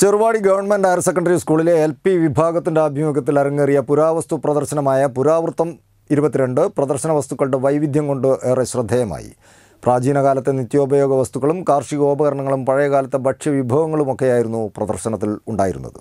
Cheruvadi government higher secondary സ്കൂളിലെ L P വിഭാഗത്തിൻ്റെ ആഭിമുഖ്യത്തിൽ അരങ്ങേറിയ പുരാവസ്തു പ്രദർശനമായ പുരാവൃത്തം ഇരുപത്തിരണ്ട് പ്രദർശന വസ്തുക്കളുടെ വൈവിധ്യം കൊണ്ട് ഏറെ ശ്രദ്ധേയമായി പ്രാചീനകാലത്തെ നിത്യോപയോഗ വസ്തുക്കളും കാർഷികോപകരണങ്ങളും പഴയകാലത്തെ ഭക്ഷ്യവിഭവങ്ങളുമൊക്കെയായിരുന്നു പ്രദർശനത്തിൽ ഉണ്ടായിരുന്നത്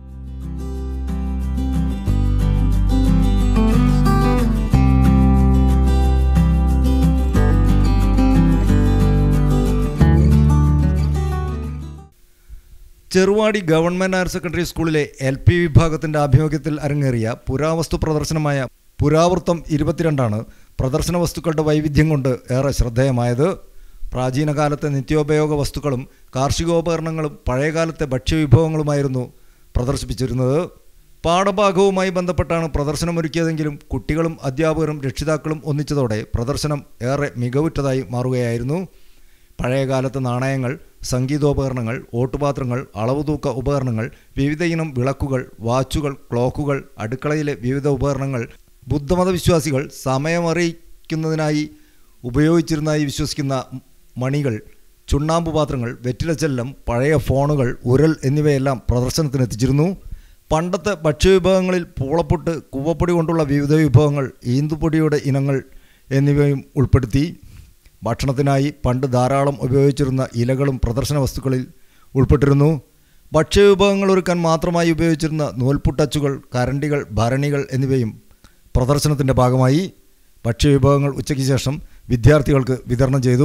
ചെറുവാടി ഗവൺമെൻറ് ഹയർ സെക്കൻഡറി സ്കൂളിലെ എൽ പി വിഭാഗത്തിൻ്റെ ആഭിമുഖ്യത്തിൽ അരങ്ങേറിയ പുരാവസ്തു പ്രദർശനമായ പുരാവൃത്തം ഇരുപത്തിരണ്ടാണ് പ്രദർശന വസ്തുക്കളുടെ വൈവിധ്യം കൊണ്ട് ഏറെ ശ്രദ്ധേയമായത് പ്രാചീനകാലത്തെ നിത്യോപയോഗ വസ്തുക്കളും കാർഷികോപകരണങ്ങളും പഴയകാലത്തെ ഭക്ഷ്യവിഭവങ്ങളുമായിരുന്നു പ്രദർശിപ്പിച്ചിരുന്നത് പാഠഭാഗവുമായി ബന്ധപ്പെട്ടാണ് പ്രദർശനമൊരുക്കിയതെങ്കിലും കുട്ടികളും അധ്യാപകരും രക്ഷിതാക്കളും ഒന്നിച്ചതോടെ പ്രദർശനം ഏറെ മികവുറ്റതായി മാറുകയായിരുന്നു പഴയകാലത്ത് നാണയങ്ങൾ സംഗീതോപകരണങ്ങൾ ഓട്ടുപാത്രങ്ങൾ അളവുതൂക്ക ഉപകരണങ്ങൾ വിവിധ ഇനം വിളക്കുകൾ വാച്ചുകൾ ക്ലോക്കുകൾ അടുക്കളയിലെ വിവിധ ഉപകരണങ്ങൾ ബുദ്ധമത വിശ്വാസികൾ സമയമറിയിക്കുന്നതിനായി ഉപയോഗിച്ചിരുന്നതായി വിശ്വസിക്കുന്ന മണികൾ ചുണ്ണാമ്പ് പാത്രങ്ങൾ വെറ്റിലച്ചെല്ലം പഴയ ഫോണുകൾ ഉരൽ എന്നിവയെല്ലാം പ്രദർശനത്തിനെത്തിച്ചിരുന്നു പണ്ടത്തെ ഭക്ഷ്യവിഭവങ്ങളിൽ പൂളപ്പൊട്ട് കൂവപ്പൊടി കൊണ്ടുള്ള വിവിധ വിഭവങ്ങൾ ഈന്തുപൊടിയുടെ ഇനങ്ങൾ എന്നിവയും ഉൾപ്പെടുത്തി ഭക്ഷണത്തിനായി പണ്ട് ധാരാളം ഉപയോഗിച്ചിരുന്ന ഇലകളും പ്രദർശന വസ്തുക്കളിൽ ഉൾപ്പെട്ടിരുന്നു ഭക്ഷ്യവിഭവങ്ങൾ ഒരുക്കാൻ മാത്രമായി ഉപയോഗിച്ചിരുന്ന നൂൽപ്പുട്ടച്ചുകൾ കരണ്ടികൾ ഭരണികൾ എന്നിവയും പ്രദർശനത്തിൻ്റെ ഭാഗമായി ഭക്ഷ്യവിഭവങ്ങൾ ഉച്ചയ്ക്ക് ശേഷം വിദ്യാർത്ഥികൾക്ക് വിതരണം ചെയ്തു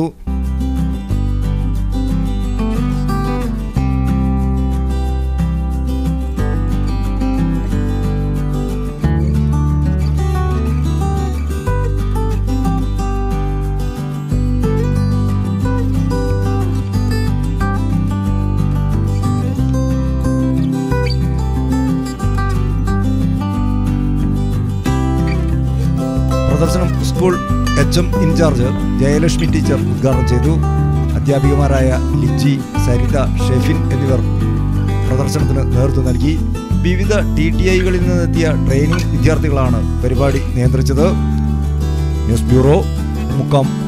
പ്രദർശനം school H M in charge Jayalakshmi teacher ഉദ്ഘാടനം ചെയ്തു അധ്യാപികമാരായ ലിജി സരിത ഷെഫിൻ എന്നിവർ പ്രദർശനത്തിന് നേതൃത്വം നൽകി വിവിധ ടി ടി ഐകളിൽ നിന്നെത്തിയ ട്രെയിനിംഗ് വിദ്യാർത്ഥികളാണ് പരിപാടി നിയന്ത്രിച്ചത് ന്യൂസ് ബ്യൂറോ മുക്കം